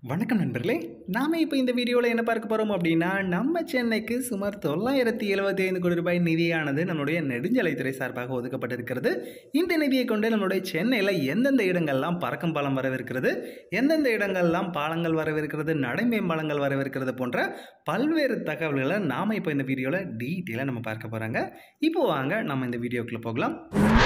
வணக்கம் நண்பர்களே நாம இப்போ இந்த வீடியோவில் என்ன பார்க்க போகிறோம் அப்படின்னா நம்ம சென்னைக்கு சுமார் தொள்ளாயிரத்தி எழுபத்தி ஐந்து கோடி ரூபாய் நிதியானது நம்மளுடைய நெடுஞ்சாலைத்துறை சார்பாக ஒதுக்கப்பட்டிருக்கிறது இந்த நிதியை கொண்டு நம்மளுடைய சென்னையில் எந்தெந்த இடங்கள்லாம் பறக்கும் பாலம் வரவிருக்கிறது எந்தெந்த இடங்கள்லாம் பாலங்கள் வரவிருக்கிறது நடைமேம்பாலங்கள் வரவிருக்கிறது போன்ற பல்வேறு தகவல்களை நாம் இப்போ இந்த வீடியோவில் டீட்டெயிலாக நம்ம பார்க்க போகிறாங்க இப்போ வாங்க நம்ம இந்த வீடியோக்குள்ளே போகலாம்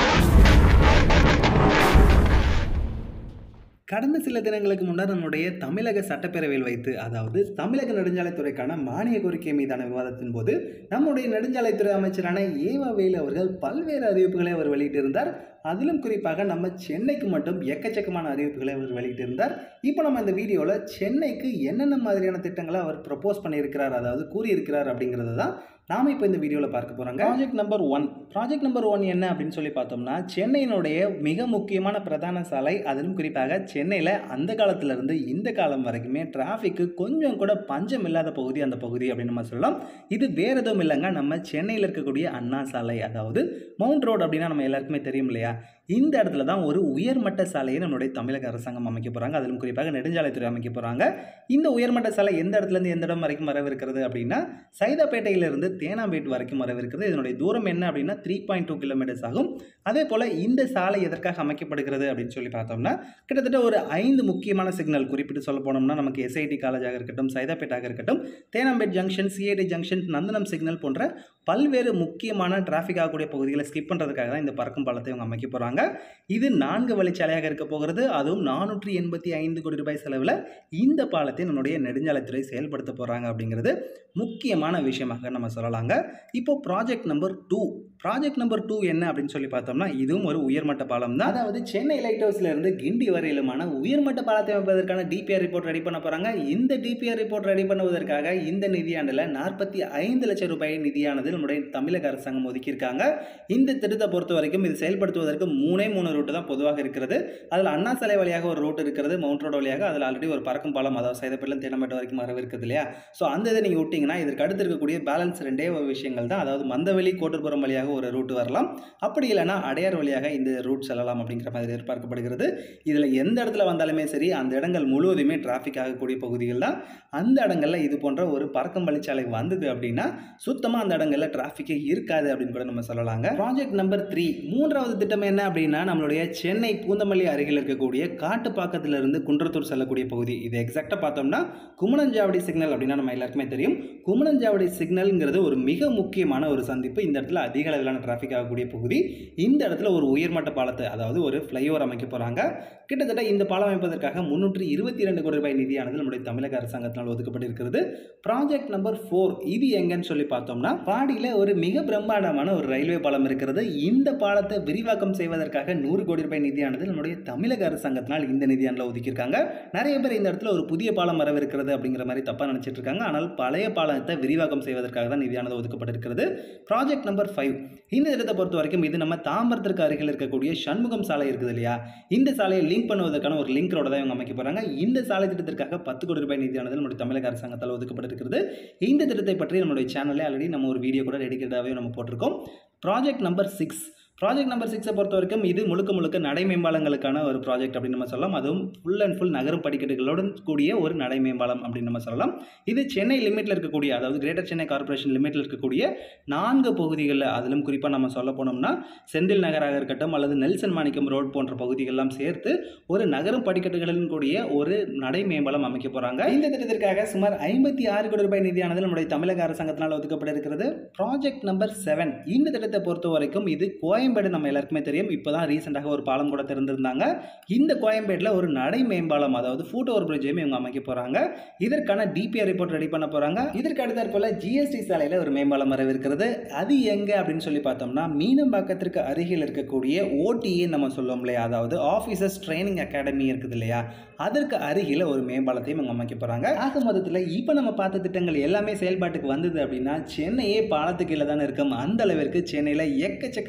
கடந்த சில தினங்களுக்கு முன்னர் நம்முடைய தமிழக சட்டப்பேரவையில் வைத்து அதாவது தமிழக நெடுஞ்சாலைத்துறைக்கான மானிய கோரிக்கை மீதான விவாதத்தின் போது நம்முடைய நெடுஞ்சாலைத்துறை அமைச்சரான ஏவா வேலு அவர்கள் பல்வேறு அறிவிப்புகளை அவர் வெளியிட்டிருந்தார் அதிலும் குறிப்பாக நம்ம சென்னைக்கு மட்டும் எக்கச்சக்கமான அறிவிப்புகளை அவர் வெளியிட்டிருந்தார் இப்போ நம்ம இந்த வீடியோவில் சென்னைக்கு என்னென்ன மாதிரியான திட்டங்களை அவர் ப்ரப்போஸ் பண்ணியிருக்கிறார் அதாவது கூறியிருக்கிறார் அப்படிங்கிறது தான் நாம் இப்போ இந்த வீடியோவில் பார்க்க போகிறாங்க project number one project number one என்ன அப்படின்னு சொல்லி பார்த்தோம்னா சென்னையினுடைய மிக முக்கியமான பிரதான சாலை அதிலும் குறிப்பாக சென்னையில் அந்த காலத்திலிருந்து இந்த காலம் வரைக்குமே டிராஃபிக்கு கொஞ்சம் கூட பஞ்சம் இல்லாத பகுதி அந்த பகுதி அப்படின்னு நம்ம சொல்லலாம் இது வேறு எதுவும் இல்லைங்க நம்ம சென்னையில் இருக்கக்கூடிய அண்ணா சாலை அதாவது மவுண்ட் ரோடு அப்படின்னா நம்ம எல்லாருக்குமே தெரியும் இல்லையா இந்த இடத்துல தான் ஒரு உயர்மட்ட சாலையை நம்மளுடைய தமிழக அரசாங்கம் அமைக்க போகிறாங்க அதிலும் குறிப்பாக நெடுஞ்சாலைத்துறை அமைக்க போகிறாங்க இந்த உயர்மட்ட சாலை எந்த இடத்துலேருந்து எந்த இடம் வரைக்கும் வரவிருக்கிறது அப்படின்னா சைதாப்பேட்டையிலிருந்து தேனாம்பேட் வரைக்கும் வரவிருக்கிறது இதனுடைய தூரம் என்ன அப்படின்னா த்ரீ பாயிண்ட் டூ கிலோமீட்டர்ஸ் ஆகும் அதே போல் இந்த சாலை எதற்காக அமைக்கப்படுகிறது அப்படின்னு சொல்லி பார்த்தோம்னா கிட்டத்தட்ட ஒரு ஐந்து முக்கியமான சிக்னல் குறிப்பிட்டு சொல்ல போனோம்னா நமக்கு எஸ்ஐடி காலேஜாக இருக்கட்டும் சைதாப்பேட்டாக இருக்கட்டும் Teynampet junction CIT junction Nandanam signal போன்ற பல்வேறு முக்கியமான டிராஃபிக் ஆகக்கூடிய பகுதிகளை ஸ்கிப் பண்ணுறதுக்காக தான் இந்த பறக்கும் பாலத்தை இவங்க அமைக்க போகிறாங்க இது நான்கு வழிச்சாலையாக இருக்க போகிறது அதுவும் நானூற்றி எண்பத்தி ஐந்து கோடி ரூபாய் செலவில் இந்த பாலத்தை நம்முடைய நெடுஞ்சாலைத்துறை செயல்படுத்த போகிறாங்க அப்படிங்கிறது முக்கியமான விஷயமாக நம்ம சொல்லலாங்க இப்போ project number two project number two என்ன அப்படின்னு சொல்லி பார்த்தோம்னா இதுவும் ஒரு உயர்மட்ட பாலம் தான் அதாவது சென்னை லைட் ஹவுஸ்ல இருந்து கிண்டி வரையிலுமான உயர்மட்ட பாலத்தை அமைப்பதற்கான டிபிஆர் ரிப்போர்ட் ரெடி பண்ண போகிறாங்க இந்த டிபிஆர் ரிப்போர்ட் ரெடி பண்ணுவதற்காக இந்த நிதியாண்டில் நாற்பத்தி ஐந்து லட்சம் ரூபாய் நிதியானது நம்முடைய தமிழக அரசாங்கம் ஒதுக்கியிருக்காங்க இந்த திட்டத்தை பொறுத்த வரைக்கும் இது செயல்படுத்துவதற்கு மூணே மூணு ரூட்டு தான் பொதுவாக இருக்கிறது அதில் அண்ணா சாலை வழியாக ஒரு ரூட் இருக்கிறது மவுண்ட் ரோடு வழியாக அதில் ஆல்ரெடி ஒரு பறக்கும் பாலம் அதாவது சைதப்பள்ளம் தேனம்பேட்டை வரைக்கும் வரவிருக்குது இல்லையா ஸோ அந்த இதை நீங்கள் விட்டிங்கன்னா இதற்கு அடுத்து இருக்கக்கூடிய பேலன்ஸ் ரெண்டே ஒரு விஷயங்கள் தான் அதாவது மந்தவெளி கோட்டூர்புரம் வழியாக ஒரு ரூட் வரலாம் அப்படி இல்லைனா அடையார் வழியாக இந்த ரூட் செல்லலாம் அப்படிங்கிற மாதிரி எதிர்பார்க்கப்படுகிறது இதில் எந்த இடத்துல வந்தாலுமே சரி அந்த இடங்கள் முழுவதுமே டிராஃபிக் ஆகக்கூடிய பகுதிகள் தான் அந்த இடங்களில் இது போன்ற ஒரு பறக்கும் வழிச்சாலை வந்தது அப்படின்னா சுத்தமாக அந்த இடங்களில் டிராஃபிக்கே இருக்காது அப்படின்னு கூட நம்ம சொல்லலாங்க ப்ராஜெக்ட் நம்பர் த்ரீ மூன்றாவது திட்டம் என்ன அப்படின்னா நம்மளுடைய சென்னை பூந்தமல்லி அருகில் இருக்கக்கூடிய காட்டுப்பாக்கத்திலிருந்து குன்றத்தூர் செல்லக்கூடிய பகுதி இது எக்ஸாக்டாக பார்த்தோம்னா குமணஞ்சாவடி சிக்னல் அப்படின்னா நம்ம எல்லாருக்குமே தெரியும் குமணஞ்சாவடி சிக்னல்ங்கிறது ஒரு மிக முக்கியமான ஒரு சந்திப்பு இந்த இடத்துல அதிக அளவிலான டிராஃபிக் ஆகக்கூடிய பகுதி இந்த இடத்துல ஒரு உயர்மட்ட பாலத்தை அதாவது ஒரு ஃப்ளைஓவர் அமைக்க போகிறாங்க கிட்டத்தட்ட இந்த பாலம் அமைப்பதற்காக முன்னூற்றி இருபத்தி இரண்டு கோடி ரூபாய் நிதியானது நம்முடைய தமிழக அரசாங்கத்தினால் ஒதுக்கப்பட்டிருக்கிறது ப்ராஜெக்ட் நம்பர் ஃபோர் இது எங்கன்னு சொல்லி பார்த்தோம்னா பாடியில் ஒரு மிக பிரம்மாண்டமான ஒரு ரயில்வே பாலம் இருக்கிறது இந்த பாலத்தை விரிவாக்கம் செய்வதற்காக நூறு கோடி ரூபாய் நிதியானது நம்முடைய தமிழக அரசாங்கத்தினால் இந்த நிதியாண்டில் ஒதுக்கியிருக்காங்க நிறைய பேர் இந்த இடத்துல ஒரு புதிய பாலம் வரவிருக்கிறது அப்படிங்கிற மாதிரி தப்பாக நினச்சிட்டு இருக்காங்க ஆனால் பழைய பாலத்தை விரிவாக்கம் செய்வதற்காக தான் நிதியானது ஒதுக்கப்பட்டிருக்கிறது ப்ராஜெக்ட் நம்பர் ஃபைவ் இந்த திட்டத்தை பொறுத்த வரைக்கும் இது நம்ம தாம்பரத்திற்கு அருகில் இருக்கக்கூடிய சண்முகம் சாலை இருக்குது இல்லையா இந்த சாலையை லிங்க் பண்ணுவதற்கான ஒரு லிங்க் ரோட தான் இவங்க அமைக்க போகிறாங்க இந்த சாலை திட்டத்திற்காக பத்து கோடி ரூபாய் நிதியானது நம்முடைய தமிழக அரசாங்கத்தால் ஒதுக்கப்பட்டிருக்கிறது இந்த திட்டத்தை பற்றி நம்மளுடைய சேனலே ஆல்ரெடி நம்ம ஒரு வீடியோ கூட டெடிக்கேட்டாகவே நம்ம போட்டிருக்கோம் project number six project number சிக்ஸை பொறுத்த வரைக்கும் இது முழுக்க முழுக்க நடை மேம்பாலங்களுக்கான ஒரு ப்ராஜெக்ட் அப்படின்னு நம்ம சொல்லலாம் அதுவும் ஃபுல் அண்ட் ஃபுல் நகரும் படிக்கட்டுகளுடன் கூடிய ஒரு நடை மேம்பாலம் அப்படின்னு நம்ம சொல்லலாம் இது சென்னை லிமிட்டில் இருக்கக்கூடிய அதாவது கிரேட்டர் சென்னை கார்பரேஷன் லிமிட்டில் இருக்கக்கூடிய நான்கு பகுதிகளில் அதிலும் குறிப்பாக நம்ம சொல்ல போனோம்னா செந்தில் நகராக இருக்கட்டும் அல்லது நெல்சன் மாணிக்கம் ரோட் போன்ற பகுதிகளெல்லாம் சேர்த்து ஒரு நகரும் படிக்கட்டுகளுடன் கூடிய ஒரு நடை மேம்பாலம் அமைக்க போகிறாங்க இந்த திட்டத்திற்காக சுமார் ஐம்பத்தி ஆறு கோடி ரூபாய் நிதியானது நம்முடைய தமிழக அரசாங்கத்தினால் ஒதுக்கப்பட்டிருக்கிறது ப்ராஜெக்ட் நம்பர் செவன் இந்த திட்டத்தை பொறுத்த வரைக்கும் இது கோயம் கோயம்பேடு நம்ம எல்லாருக்குமே தெரியும் இப்போ தான் ரீசெண்டாக ஒரு பாலம் கூட திறந்திருந்தாங்க இந்த கோயம்பேட்டில் ஒரு நடை மேம்பாலம் அதாவது ஃபூட் ஓவர் பிரிட்ஜையும் இவங்க அமைக்க போகிறாங்க இதற்கான டிபிஆர் ரிப்போர்ட் ரெடி பண்ண போகிறாங்க இதற்கு அடுத்தாற் போல் ஜிஎஸ்டி சாலையில் ஒரு மேம்பாலம் வரவிருக்கிறது அது எங்கே அப்படின்னு சொல்லி பார்த்தோம்னா மீனம்பாக்கத்திற்கு அருகில் இருக்கக்கூடிய ஓடிஏ நம்ம சொல்லுவோம் இல்லையா அதாவது ஆஃபீஸர்ஸ் ட்ரைனிங் அகாடமி இருக்குது இல்லையா அதற்கு அருகில் ஒரு மேம்பாலத்தையும் இவங்க அமைக்க போகிறாங்க ஆக மொத்தத்தில் இப்போ நம்ம பார்த்த திட்டங்கள் எல்லாமே செயல்பாட்டுக்கு வந்தது அப்படின்னா சென்னையே பாலத்துக்கு கீழே தானே இருக்கும் அந்த அளவிற்கு சென்னையில் எக்கச்சக்கமான பாலங்கள்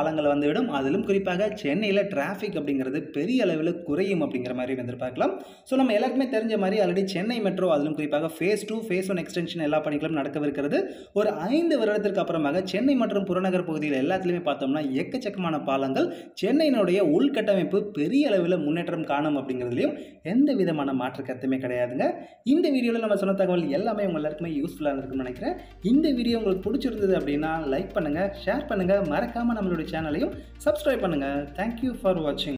பாலங்கள் வந்துவிடும் அதிலும் குறிப்பாக சென்னையில் டிராஃபிக் அப்படிங்கிறது பெரிய அளவில் குறையும் அப்படிங்கிற மாதிரி எதிர்பார்க்கலாம் ஸோ நம்ம எல்லாருக்குமே தெரிஞ்ச மாதிரி ஆல்ரெடி சென்னை மெட்ரோ அதிலும் குறிப்பாக phase two phase one extension எல்லா பணிகளும் நடக்கவிருக்கிறது ஒரு ஐந்து வருடத்திற்கு அப்புறமாக சென்னை மற்றும் புறநகர் பகுதியில் எல்லாத்துலேயுமே பார்த்தோம்னா எக்கச்சக்கமான பாலங்கள் சென்னையினுடைய உள்கட்டமைப்பு பெரிய அளவில் முன்னேற்றம் காணும் அப்படிங்கிறதுலையும் எந்த விதமான மாற்று கருத்துமே கிடையாதுங்க இந்த வீடியோவில் நம்ம சொன்ன தகவல் எல்லாமே உங்க எல்லாருக்குமே யூஸ்ஃபுல்லாக இருக்குன்னு நினைக்கிறேன் இந்த வீடியோ உங்களுக்கு பிடிச்சிருந்தது அப்படின்னா லைக் பண்ணுங்கள் ஷேர் பண்ணுங்கள் மறக்காமல் நம்மளுடைய சேனலையும் சப்ஸ்கிரைப் பண்ணுங்கள் தேங்க்யூ ஃபார் வாட்சிங்